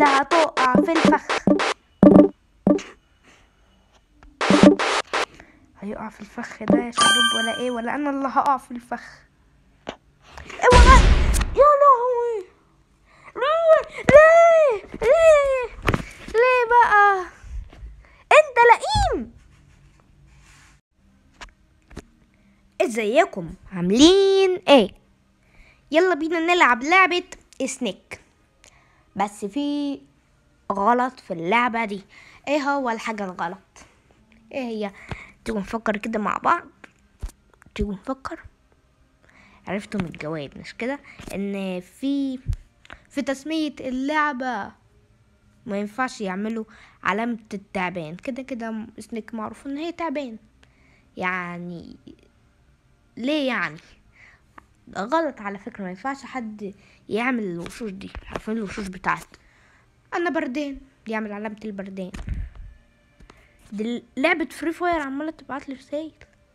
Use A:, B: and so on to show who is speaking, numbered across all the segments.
A: كده هتقع في الفخ هيقع في الفخ ده يا شباب ولا ايه ولا انا اللي هقع في الفخ اوعى يا لهوي ليه ليه ليه ليه بقى انت لئيم ازيكم عاملين ايه يلا بينا نلعب لعبة سنيك بس في غلط في اللعبة دي ايه هو الحاجة الغلط ايه هي تيجوا نفكر كده مع بعض تيجوا نفكر عرفتم الجواب مش كده ان في في تسمية اللعبة ما ينفعش يعملوا علامة التعبان كده كده سنيك معروف ان هي تعبان يعني ليه يعني ده غلط على فكرة ما ينفعش حد يعمل الوشوش دي عارفين الوشوش بتاعت انا بردان يعمل علامة البردان دي لعبة فري فاير عمالة تبعت لي رسايل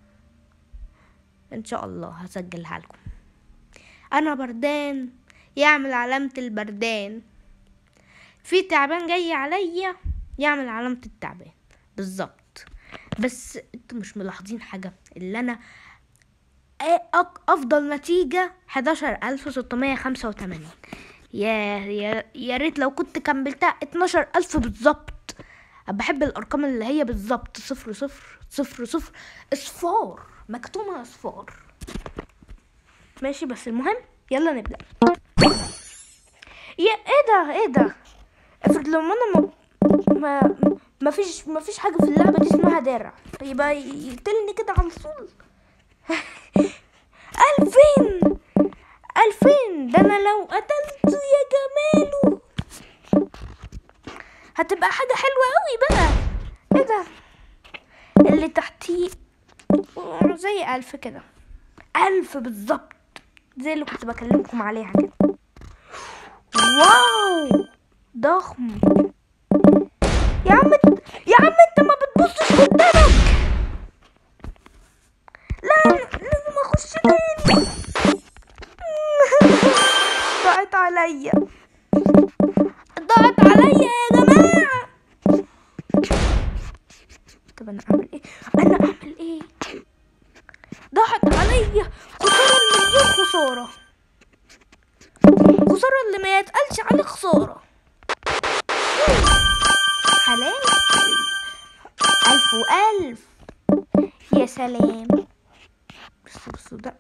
A: ان شاء الله هسجلها لكم انا بردان يعمل علامة البردان في تعبان جاي عليا يعمل علامة التعبان بالظبط بس انتوا مش ملاحظين حاجة اللي انا أك- افضل نتيجة 11685 يا يا يا ريت لو كنت كملتها 12000 بالظبط أنا بحب الارقام اللي هي بالظبط صفر صفر صفر صفر اصفار مكتومة اصفار ماشي بس المهم يلا نبدأ يا ايه ده ايه ده افرض لو انا ما ما ما فيش ما فيش حاجه في اللعبه دي اسمها درع يبقى يقتلني كده على طول ألفين ألفين ده أنا لو قتلته يا جماله هتبقى حاجة حلوة أوي بقى ايه ده اللي تحتيه زي ألف كده ألف بالظبط زي اللي كنت بكلمكم عليها كده واو ضخم يا عم يا عم انت ما بتبصش قدامك لا لازم اخش تاني ضاعت عليا ضاعت عليا يا جماعة طب انا اعمل ايه انا اعمل ايه ضاعت عليا خسارة مليون خسارة خسارة اللي ما يتقالش عليه خسارة حلال ألف وألف يا سلام بصوا بصوا ده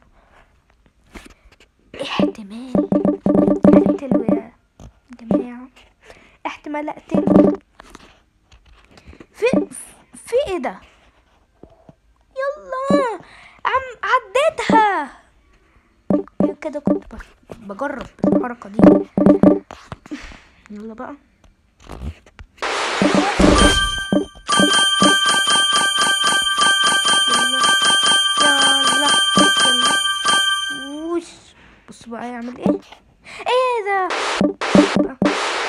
A: احتمال اقتله يا جماعة احتمال اقتله في في ايه ده يلا عم عديتها كده كنت بج- بجرب الحركة دي يلا بقى يلا يلا يلا وش بص بقى يعمل ايه ايه ده بقى.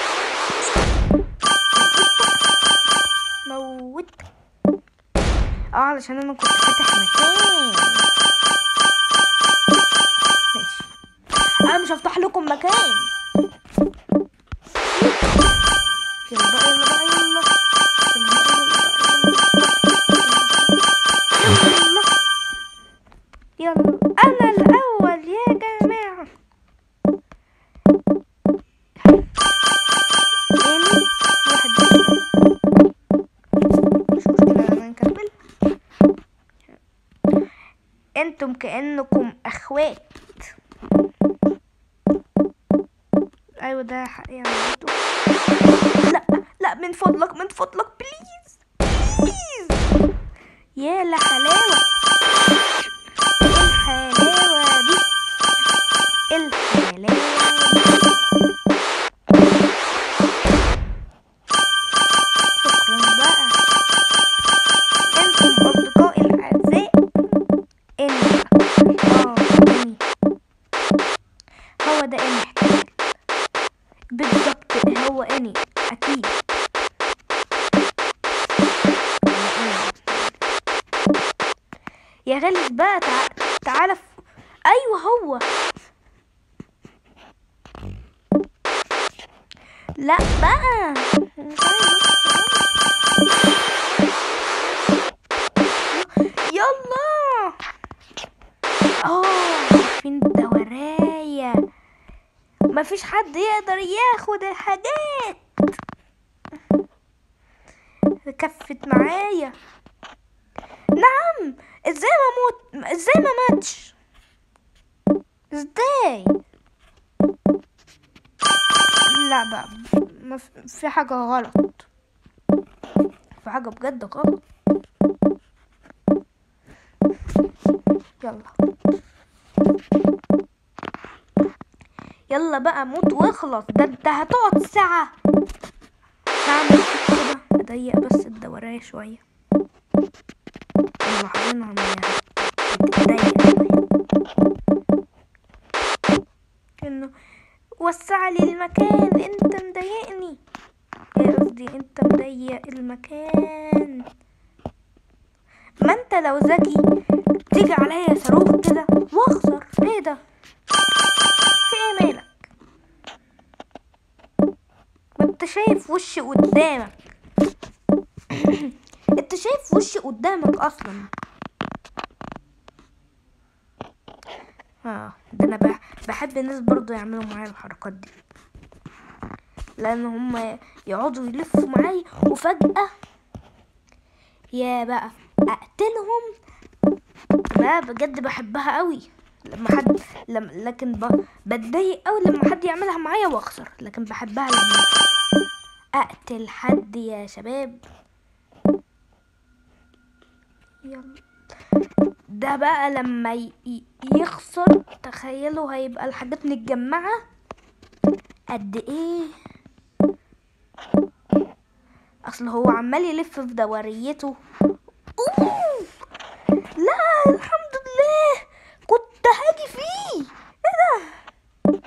A: موت اه علشان انا كنت فاتح مكان ماشي انا مش هفتح لكم مكان يلا بقى يلا بقى يلا يلا بقى يلا بقى يلا يلا انا الاول يا جماعه اني واحد مش مشكله انا نكمل انتم كانكم اخوات ايوه ده حقيقي عملته لا لا من فضلك من فضلك بليز بليز يا لحلاوة الحلاوة دي الحلاوة دي شكرا بقى انتم اصدقائي الاعزاء اني اه اني هو ده اني احتاج بالظبط هو اني اكيد يا غلس بقى تع... تعالى ف... ايوه هو لا بقى مش عايز يلا اه فين الدوراية مفيش حد يقدر ياخد الحاجات كفت معايا نعم ازاي ما موت ازاي ما ماتش ازاي لا بقى ما في- في حاجة غلط في حاجة بجد غلط يلا يلا بقى موت واخلص ده انت هتقعد ساعة هعمل كده اضيق بس الدورية شوية ملاحظينها ان هي بتضيق شوية انه وسع لي المكان انت مضايقني يا قصدي انت مضيق المكان ما انت لو ذكي تيجي عليا صاروخ كده واخسر ايه ده في ايه مالك ما انت شايف وشي قدامك انت شايف وشي قدامك اصلا اه ده انا بح- بحب الناس برضو يعملوا معايا الحركات دي لان هم يقعدوا يلفوا معايا وفجأة يا بقى اقتلهم لا بجد بحبها قوي لما حد لما لكن ب... بتضايق قوي لما حد يعملها معايا واخسر لكن بحبها لما اقتل حد يا شباب يلا ده بقى لما ي... ي- يخسر تخيلوا هيبقى الحاجات متجمعة قد ايه اصل هو عمال يلف في دوريته أوه! لا الحمد لله كنت هاجي فيه ايه ده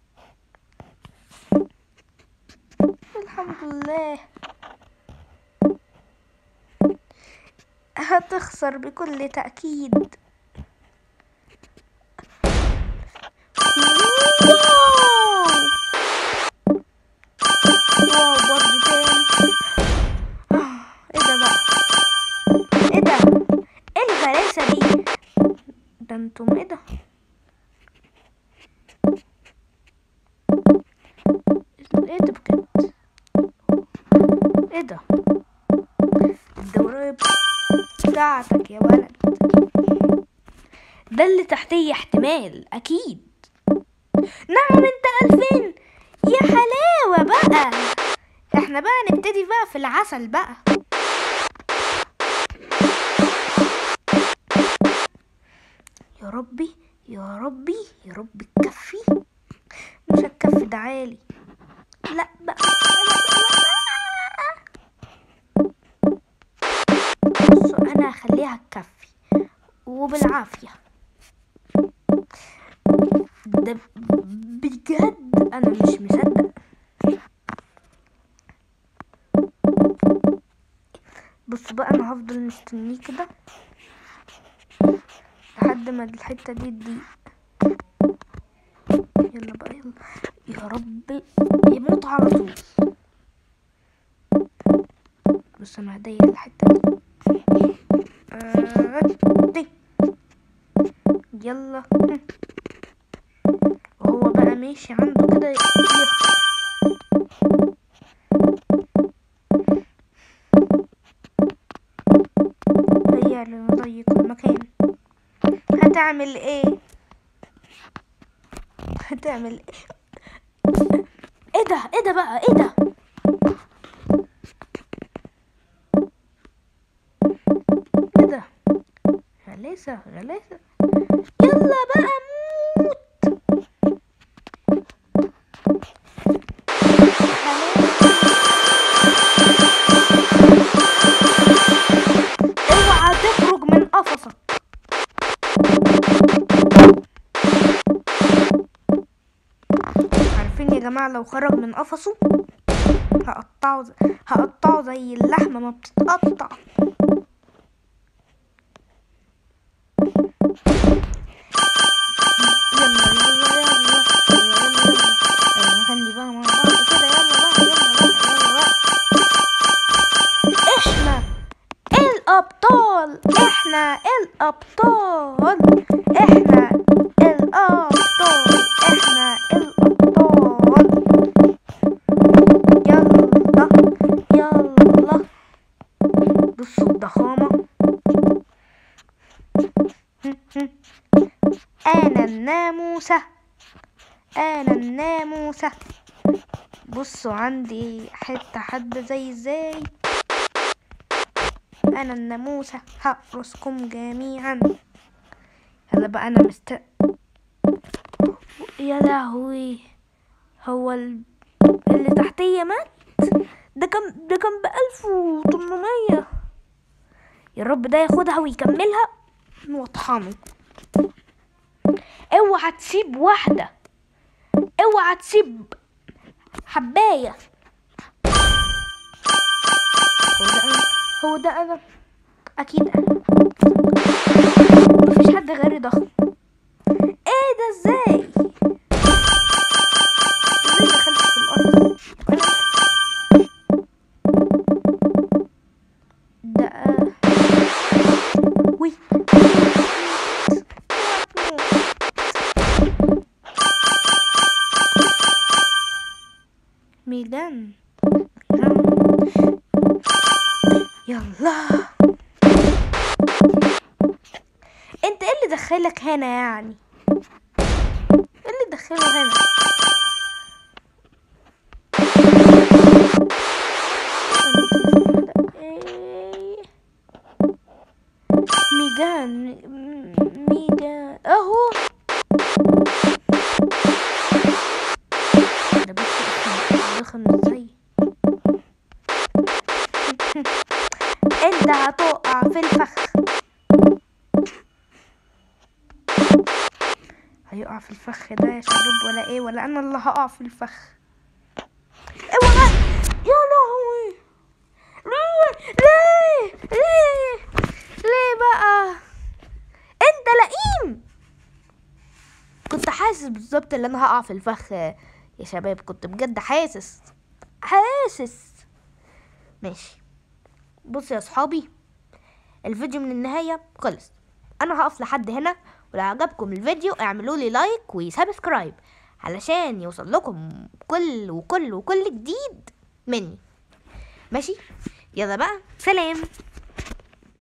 A: الحمد لله هتخسر بكل تأكيد واو واو برضو تاني آه، ايه ده بقى ايه ده ايه الغلاسة دي ده انتم ايه ده ايه ده بجد ايه ده الدورية بتاعتك يا ولد ده اللي تحتيه احتمال اكيد نعم انت الفين يا حلاوة بقى احنا بقى نبتدي بقى في العسل بقى يا ربي يا ربي يا ربي تكفي مش هتكفي ده عالي لا بقى بصوا انا هخليها تكفي وبالعافية ده بجد انا مش مصدق بصوا بقى انا هفضل مستنيه كده لحد ما الحتة دي تضيق يلا بقى يلا يا رب يموت على طول بص انا هضيق الحتة دي آه، دي يلا وهو بقى ماشي عنده كده يخ- هيا لنضيق المكان هتعمل ايه هتعمل ايه ايه ده ايه ده بقى ايه ده ايه ده غلاسة غلاسة يلا بقى موت اوعى تخرج من قفصك عارفين يا جماعة لو خرج من قفصه هقطعه زي... هقطعه زي اللحمة ما بتتقطع يلا يلا يلا يلا يلا يلا يلا نغني بقى مع بعض كده يلا بقى الأبطال احنا الأبطال احنا الأبطال يلا يلا بصوا الضخامة أنا الناموسة أنا الناموسة بصوا عندي حتة حد زي ازاي أنا الناموسة هقرصكم جميعا هلا بقى أنا مست يا لهوي هو ال... اللي تحتية مات ده كان ده كان بألف وتمنمية يا رب ده ياخدها ويكملها واطحنه اوعى تسيب واحدة اوعى تسيب حباية هو ده انا هو ده انا اكيد انا مفيش حد غيري ضخم ايه ده ازاي ازاي دخلت في القفص أنا- ده وي ميدان يلا انت ايه اللي دخلك هنا يعني ايه اللي دخله هنا إيه؟ ميجان م- ميجان اهو ده بس اسمه ضخم ازاي انت هتقع في الفخ هيقع في الفخ ده يا شباب ولا ايه ولا انا اللي هقع في الفخ اوعى يا لهوي ليه ليه ليه ليه بقى انت لئيم كنت حاسس بالظبط ان انا هقع في الفخ يا شباب كنت بجد حاسس حاسس ماشي بصوا يا صحابي الفيديو من النهاية خلص انا هقف لحد هنا ولو عجبكم الفيديو اعملوا لي لايك وسبسكرايب علشان يوصل لكم كل وكل وكل جديد مني ماشي يلا بقى سلام